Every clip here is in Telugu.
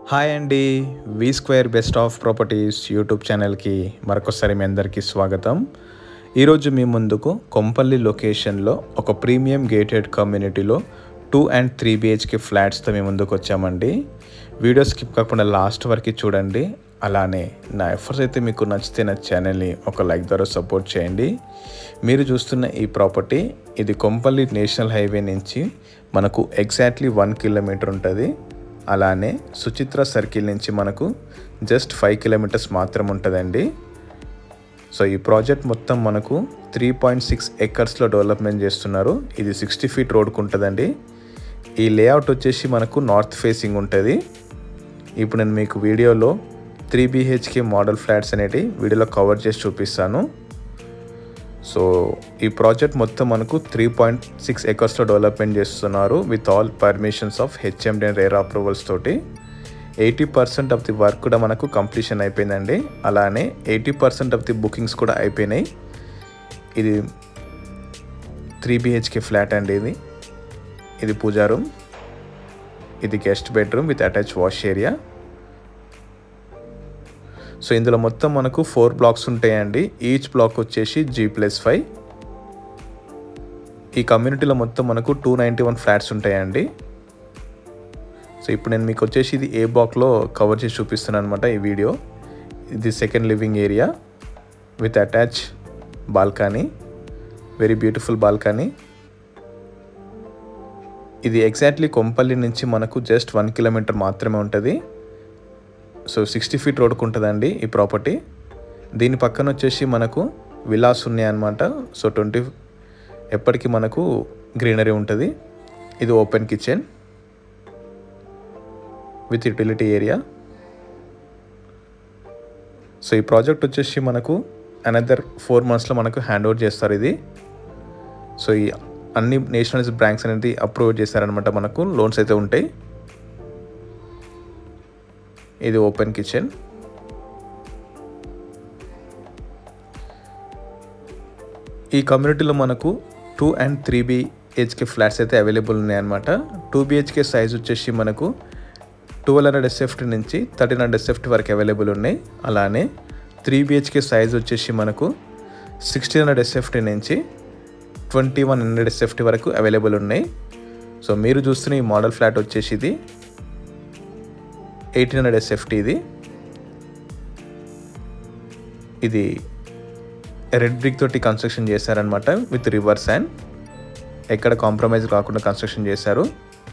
హాయ్ అండి V square best of properties YouTube ఛానల్కి మరొకసారి మీ అందరికీ స్వాగతం ఈరోజు మీ ముందుకు కొంపల్లి లొకేషన్లో ఒక ప్రీమియం గేటెడ్ కమ్యూనిటీలో టూ అండ్ త్రీ బిహెచ్కే ఫ్లాట్స్తో మీ ముందుకు వచ్చామండి వీడియో స్కిప్ కాకుండా లాస్ట్ వరకు చూడండి అలానే నా ఎఫర్ట్స్ అయితే మీకు నచ్చితే నా ఛానల్ని ఒక లైక్ ద్వారా సపోర్ట్ చేయండి మీరు చూస్తున్న ఈ ప్రాపర్టీ ఇది కొంపల్లి నేషనల్ హైవే నుంచి మనకు ఎగ్జాక్ట్లీ వన్ కిలోమీటర్ ఉంటుంది అలానే సుచిత్ర సర్కిల్ నుంచి మనకు జస్ట్ ఫైవ్ కిలోమీటర్స్ మాత్రం ఉంటుందండి సో ఈ ప్రాజెక్ట్ మొత్తం మనకు త్రీ పాయింట్ సిక్స్ ఎకర్స్లో డెవలప్మెంట్ చేస్తున్నారు ఇది సిక్స్టీ ఫీట్ రోడ్కు ఉంటుందండి ఈ లేఅవుట్ వచ్చేసి మనకు నార్త్ ఫేసింగ్ ఉంటుంది ఇప్పుడు నేను మీకు వీడియోలో త్రీ బీహెచ్కే మోడల్ ఫ్లాట్స్ అనేటివి వీడియోలో కవర్ చేసి చూపిస్తాను సో ఈ ప్రాజెక్ట్ మొత్తం మనకు త్రీ పాయింట్ సిక్స్ ఎకర్స్లో డెవలప్మెంట్ చేస్తున్నారు with all permissions of HMD and RERA approvals తోటి eighty percent of the work కూడా మనకు కంప్లీషన్ అయిపోయిందండి అలానే eighty percent of the bookings కూడా అయిపోయినాయి ఇది త్రీ బిహెచ్కే ఫ్లాట్ అండి ఇది ఇది పూజా రూమ్ ఇది guest bedroom with attach wash area so ఇందులో మొత్తం మనకు ఫోర్ బ్లాక్స్ ఉంటాయండి ఈచ్ బ్లాక్ వచ్చేసి జీ ప్లస్ ఫైవ్ ఈ కమ్యూనిటీలో మొత్తం మనకు టూ నైంటీ వన్ ఫ్లాట్స్ ఉంటాయండి సో ఇప్పుడు నేను మీకు వచ్చేసి ఇది ఏ బ్లాక్లో కవర్ చేసి చూపిస్తున్నాను అనమాట ఈ వీడియో ఇది second living area with attach balcony very beautiful balcony ఇది ఎగ్జాక్ట్లీ కొంపల్లి నుంచి మనకు జస్ట్ వన్ కిలోమీటర్ మాత్రమే ఉంటుంది సో సిక్స్టీ ఫీట్ రోడ్కు ఉంటుందండి ఈ ప్రాపర్టీ దీని పక్కన వచ్చేసి మనకు విలాస్ ఉన్నాయి అనమాట సో ట్వంటీ ఎప్పటికీ మనకు గ్రీనరీ ఉంటుంది ఇది open kitchen with utility area so ఈ ప్రాజెక్ట్ వచ్చేసి మనకు అనదర్ ఫోర్ మంత్స్లో మనకు హ్యాండ్ ఓవర్ చేస్తారు ఇది సో ఈ అన్ని నేషనల్స్ బ్యాంక్స్ అనేది అప్రూవ్ చేశారనమాట మనకు లోన్స్ అయితే ఉంటాయి ఇది ఓపెన్ కిచెన్ ఈ కమ్యూనిటీలో మనకు two and three BHK flats అయితే అవైలబుల్ ఉన్నాయన్నమాట టూ బిహెచ్కే సైజ్ వచ్చేసి మనకు ట్వెల్వ్ హండ్రెడ్ ఎస్ఎఫ్టీ నుంచి థర్టీన్ హండ్రెడ్ ఎస్ఎఫ్టీ వరకు అవైలబుల్ ఉన్నాయి అలానే త్రీ బిహెచ్కే సైజ్ వచ్చేసి మనకు సిక్స్టీన్ హండ్రెడ్ ఎస్ఎఫ్టీ నుంచి ట్వంటీ వన్ హండ్రెడ్ ఎస్ఎఫ్టీ వరకు అవైలబుల్ ఉన్నాయి సో మీరు చూస్తున్న ఈ మోడల్ ఫ్లాట్ వచ్చేసి ఇది ఎయిటీన్ హండ్రెడ్ ఎస్ఎఫ్టీ ఇది ఇది రెడ్ బ్రిక్ తోటి కన్స్ట్రక్షన్ చేశారనమాట విత్ రివర్స్ అండ్ ఎక్కడ కాంప్రమైజ్ కాకుండా కన్స్ట్రక్షన్ చేశారు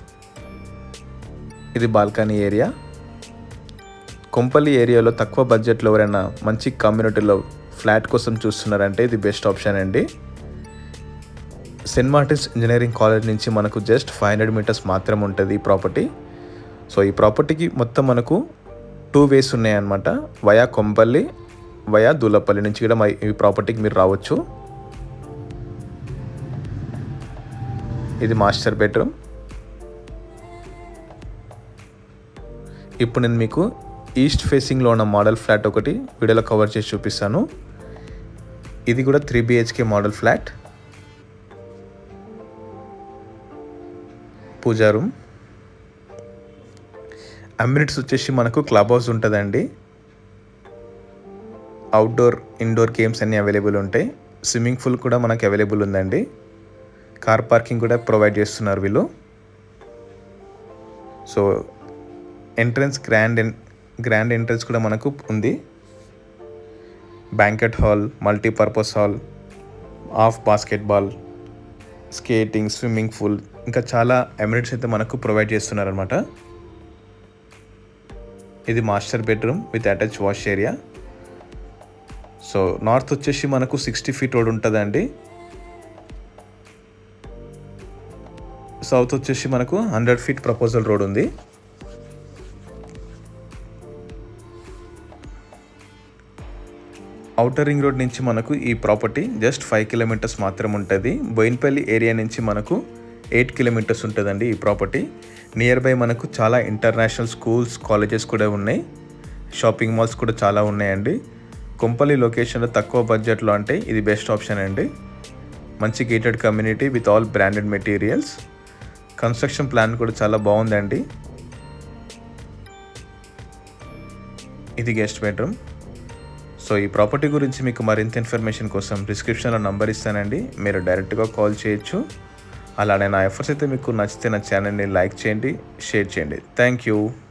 ఇది బాల్కనీ ఏరియా కొంపల్లి ఏరియాలో తక్కువ బడ్జెట్లో ఎవరైనా మంచి కమ్యూనిటీలో ఫ్లాట్ కోసం చూస్తున్నారంటే ఇది బెస్ట్ ఆప్షన్ అండి సెయింట్ మార్టిన్స్ ఇంజనీరింగ్ కాలేజ్ నుంచి మనకు జస్ట్ ఫైవ్ హండ్రెడ్ మీటర్స్ మాత్రం ఉంటుంది ఈ ప్రాపర్టీ సో ఈ ప్రాపర్టీకి మొత్తం మనకు టూ వేస్ ఉన్నాయన్నమాట వయా కొంపల్లి వయా దూలపల్లి నుంచి కూడా ఈ ప్రాపర్టీకి మీరు రావచ్చు ఇది మాస్టర్ బెడ్రూమ్ ఇప్పుడు నేను మీకు ఈస్ట్ ఫేసింగ్లో ఉన్న మోడల్ ఫ్లాట్ ఒకటి వీడియోలో కవర్ చేసి చూపిస్తాను ఇది కూడా three BHK model flat pooja room amenities వచ్చేసి మనకు క్లబ్ హౌస్ ఉంటుందండి అవుట్డోర్ ఇండోర్ గేమ్స్ అన్నీ అవైలబుల్ ఉంటాయి స్విమ్మింగ్ పూల్ కూడా మనకు అవైలబుల్ ఉందండి కార్ పార్కింగ్ కూడా ప్రొవైడ్ చేస్తున్నారు వీళ్ళు so entrance grand grand entrance కూడా మనకు ఉంది banquet hall multipurpose hall of basketball skating swimming pool ఇంకా చాలా ఎమ్యూనిటీస్ అయితే మనకు ప్రొవైడ్ చేస్తున్నారనమాట ఇది master bedroom with attach wash area so north వచ్చేసి మనకు సిక్స్టీ ఫీట్ రోడ్ ఉంటుందండి సౌత్ వచ్చేసి మనకు హండ్రెడ్ ఫీట్ ప్రపోజల్ రోడ్ ఉంది అవుటర్ రింగ్ రోడ్ నుంచి మనకు ఈ ప్రాపర్టీ జస్ట్ ఫైవ్ కిలోమీటర్స్ మాత్రం ఉంటుంది బోయిన్పల్లి ఏరియా నుంచి మనకు ఎయిట్ కిలోమీటర్స్ ఉంటుందండి ఈ ప్రాపర్టీ నియర్ బై మనకు చాలా ఇంటర్నేషనల్ స్కూల్స్ కాలేజెస్ కూడా ఉన్నాయి షాపింగ్ మాల్స్ కూడా చాలా ఉన్నాయండి కొంపల్లి లొకేషన్లో తక్కువ బడ్జెట్లో అంటే ఇది బెస్ట్ ఆప్షన్ అండి మంచి gated community with all branded materials construction plan కూడా చాలా బాగుందండి ఇది గెస్ట్ బెడ్రూమ్ సో ఈ ప్రాపర్టీ గురించి మీకు మరింత ఇన్ఫర్మేషన్ కోసం డిస్క్రిప్షన్లో నంబర్ ఇస్తానండి మీరు డైరెక్ట్గా కాల్ చేయొచ్చు అలానే నా ఎఫర్ట్స్ అయితే మీకు నచ్చితే నా ఛానల్ని లైక్ చేయండి షేర్ చేయండి థ్యాంక్ యూ